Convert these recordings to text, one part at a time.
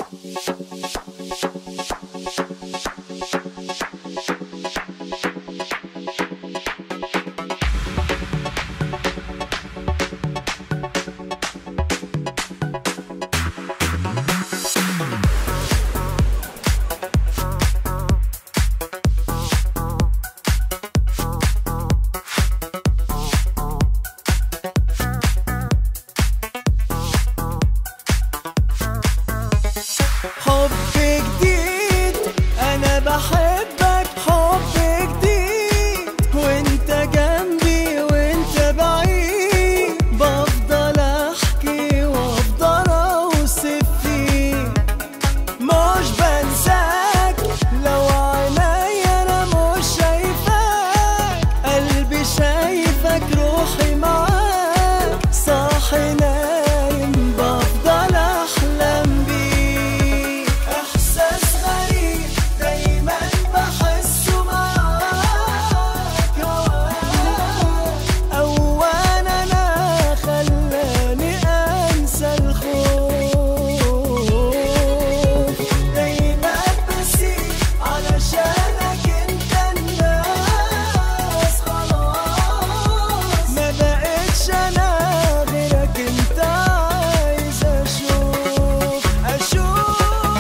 حب جديد انا بحبك حب جديد وانت جنبي وانت بعيد بفضل احكي وافضل اوصف فيك مش بنساك لو عينيا انا مش شايفاك قلبي شايفك روحي معاك صاحي نايم بفضل احلم بيك احساس غريب دايما بحسه معاك هواك اول انا خلاني انسى الخوف دايما بسيب علشانك انت الناس خلاص ما بقتش انا غيرك انت عايز اشوف اشوف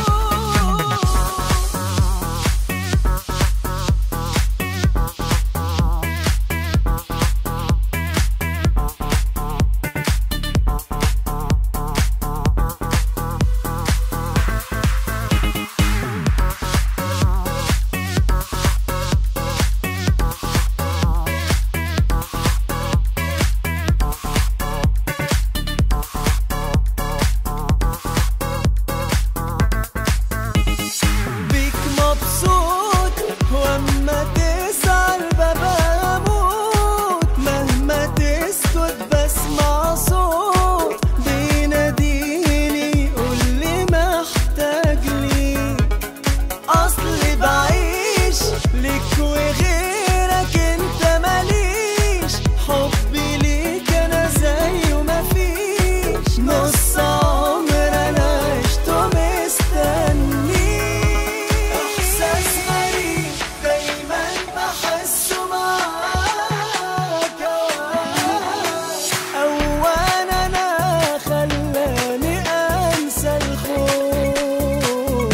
بيك مبسوط واما تسأل بابا اموت مهما تسكت بسمع صوت بيناديني يقولي محتاج ليك اصلي بعيش لك وغيرك انت ماليش حبي ليك انا زيه مفيش نص عمر انا عشته مستني احساس غريب دايما بحسه معاك هواك اول انا خلاني انسى الخوف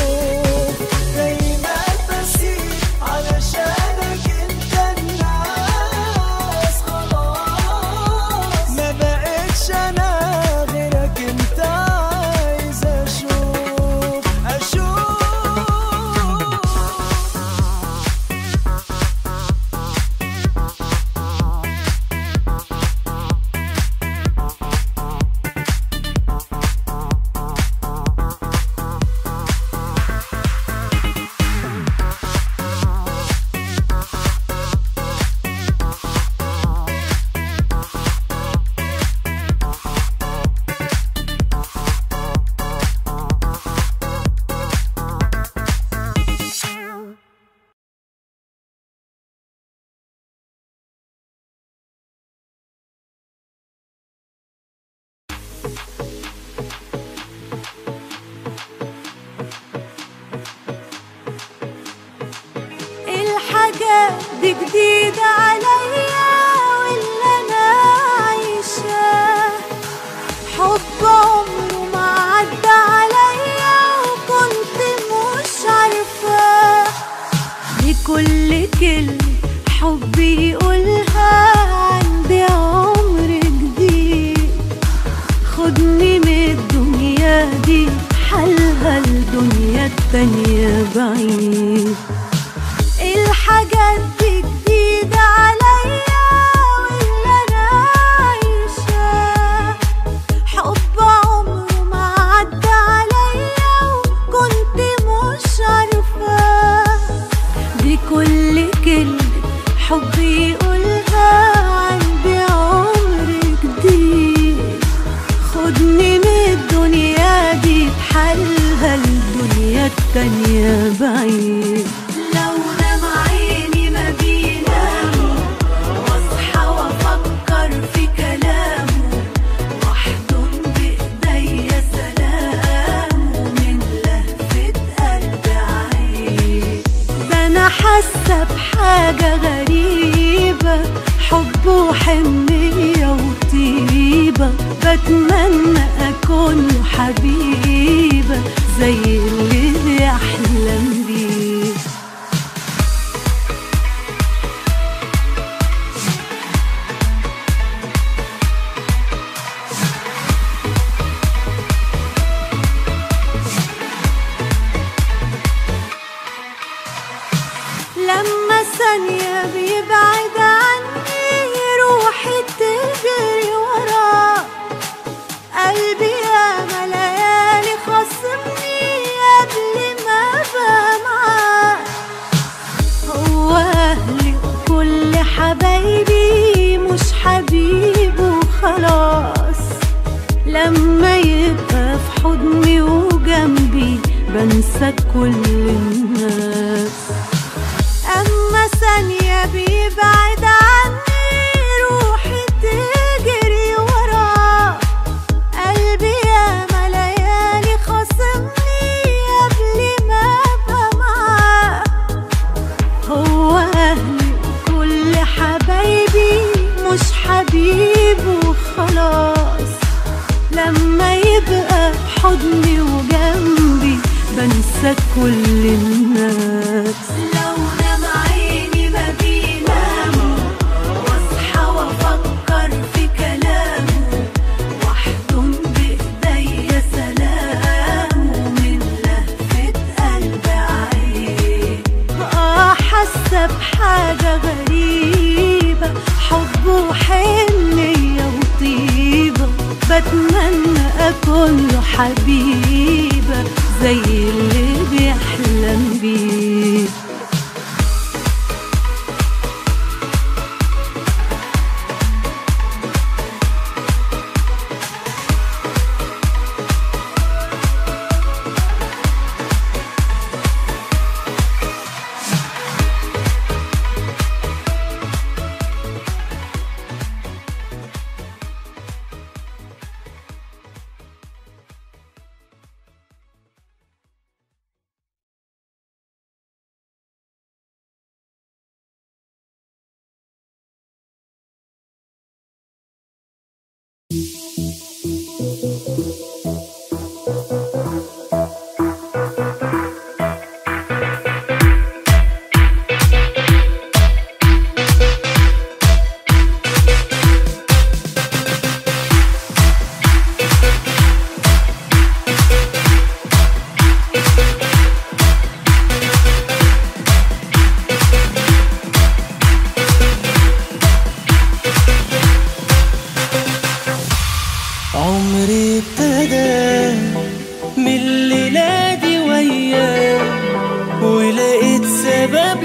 دايما بسيب علشانك انت الناس خلاص ما بقتش انا غيرك انت عايز اشوف اشوف الحاجة دي جديدة عليا واللي أنا عايشاه حب عمره ما عدى عليا وكنت مش عارفاه لكل كلمة حب يقولها عندي عمر جديد خدني من الدنيا دي حالها الدنيا التانية بعيد الحاجات دي جديدة عليا واللي أنا عايشاه حب عمره ما عدى عليا وكنت مش عارفاه دي كل كلمة حب يقولها عندي عمر جديد خدني من الدنيا دي بحالها الدنيا التانية بعيد لو نام عيني ما بينام واصحى وافكر في كلامه واحضن بايديا سلامه من حاسة بحاجة غريبة حب وحنية وطيبة بتمنى أكون له حبيبة زي اللي بيحلم بيه لما ثانية بيبعد عني روحي تجري وراه قلبي ياما ليالي خصمني قبل ما ابقى معاه هو اهلي وكل حبايبي مش حبيبه وخلاص لما يبقى في حضني وجنبي بنسى كل الناس أما ثانية بيبعد عني روحي تجري وراه قلبي ياما ليالي خصمني قبل ما أبقى معاه هو أهلي وكل حبايبي مش حبيبه وخلاص لما يبقى في حضني وجنبي بنسى كل الناس لو نام عيني ما بينام واصحى وافكر في كلامه واحضن بايديا سلامه من لهفة قلبي عليه اه حاسة بحاجة غريبة حب وحنية وطيبة بتمنى أكون له حبيبة زي اللي بيحلم بيه عمري ابتدى من الليلة دي وياه ولقيت سبب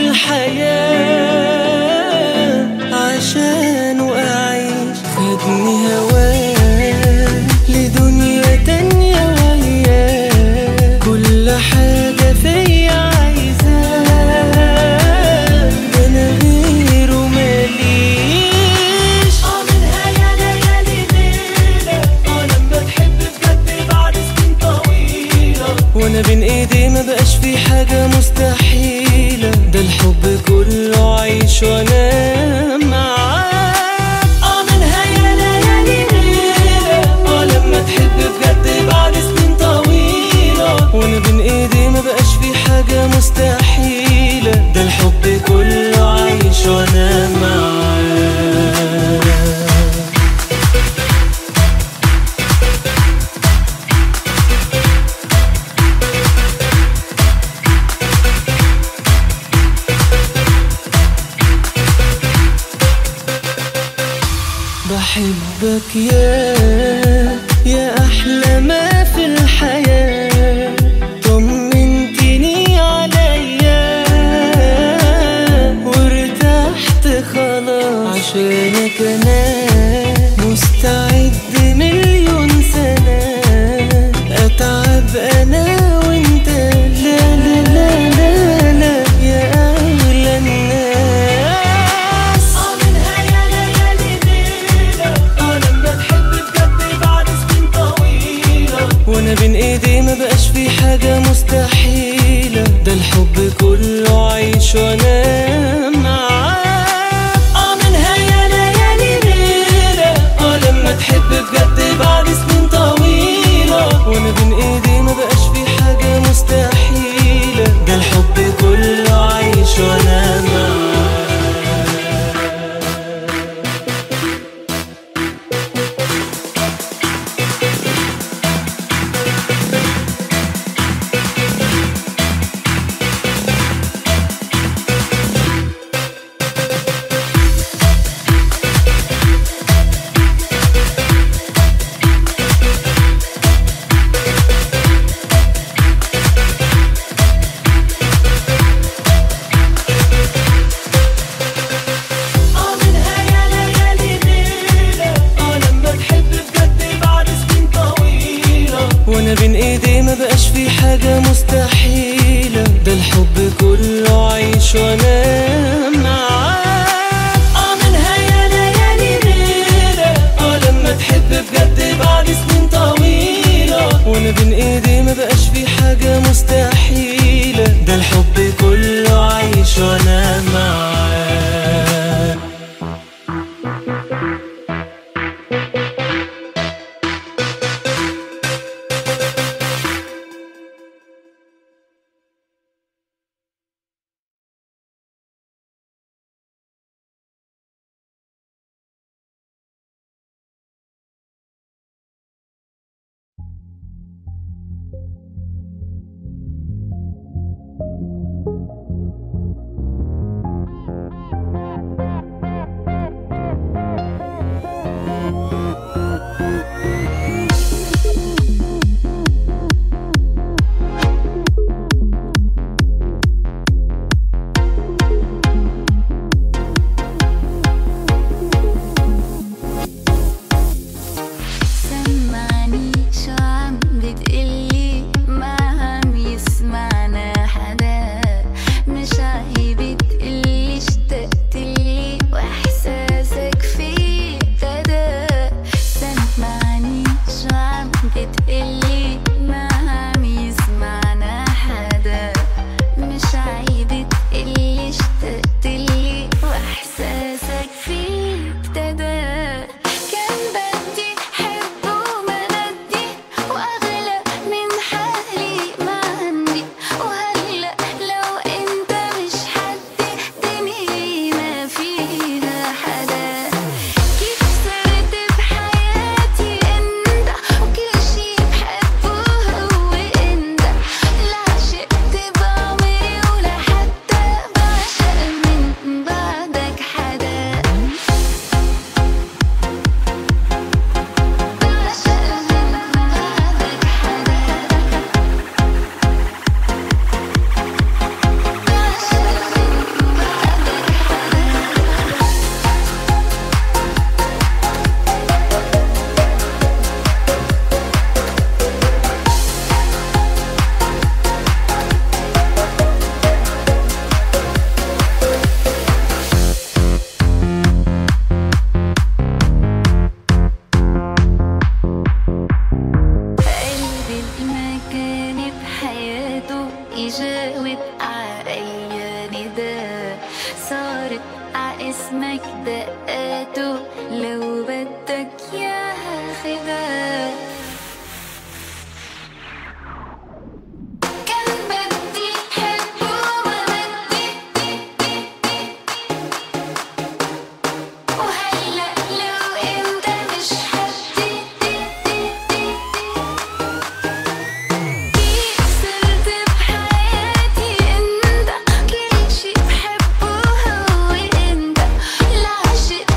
للحياة عشان أعيش خدني هواه لدنيا تانية وياه كل حاجة فيا عايزاه ده أنا غيره ماليش اه منها يا ليالي ليلة اه لما تحب بجد بعد سنين طويلة وانا بين ايدي ما بقاش في حاجة مستحيلة ده الحب كله عيش وانا معاك اه منها يا ليالي ليلة اه لما تحب بجد بعد سنين طويلة وانا بين ايدي ما بقاش في حاجة مستحيلة ده الحب كله عيش وانا معاك بحبك يا يا أحلى ما في الحياة طمنتني عليا وارتحت خلاص عشانك أنا مستعد مليون سنة أتعب أنا وأنت لا لا لا لا لا يا أغلى الناس اه منها يا ليالي ليلة اه لما تحب بجد بعد سنين طويلة وانا بين ايدي ما بقاش في حاجة مستحيلة ده الحب كله عيش وانا فيه حاجة مستحيلة ده الحب كله عيش وانا معاك اه منها يا ليالي ليلة اه لما تحب بجد بعد سنين طويلة وانا بين ايدي ما بقاش في حاجة مستحيلة ده الحب كله عيش وانا معاك سمعني شو عم بتقلي ما عم يسمعنا حدا مش عيب تقلي اشتقتلي واحساسك فيه ابتدى سمعني شو عم بتقلي ما عم يسمعنا حدا مش عيب تقلي اشتقتلي واحساسك فيه ابتدى كان بدي حب وما بدي واغلى من حالي ما عندي وهلا لو انت مش حدي دنيا ما فيها حدا كيف صرت بحياتي انت وكل شي بحبه هو انت لا عشقت بعمري ولا حتى بعشق من بعدك حدا بعشق من بعدك حدا بعشق من بعدك حدا قلبي اللي ما كان بحياته يجاوب علي نداء صارت ع اسمك دقاته لو بدك ياها خداع كان بدي حب وما بدي وهلا لو انت مش حدي كيف صرت بحياتي انت كل شي بحبه هو انت لا عشقت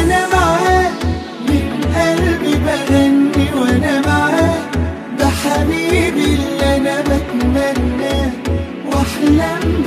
انا معاه من قلبي بغني وانا معاه ده حبيبي اللي انا بتمناه واحلم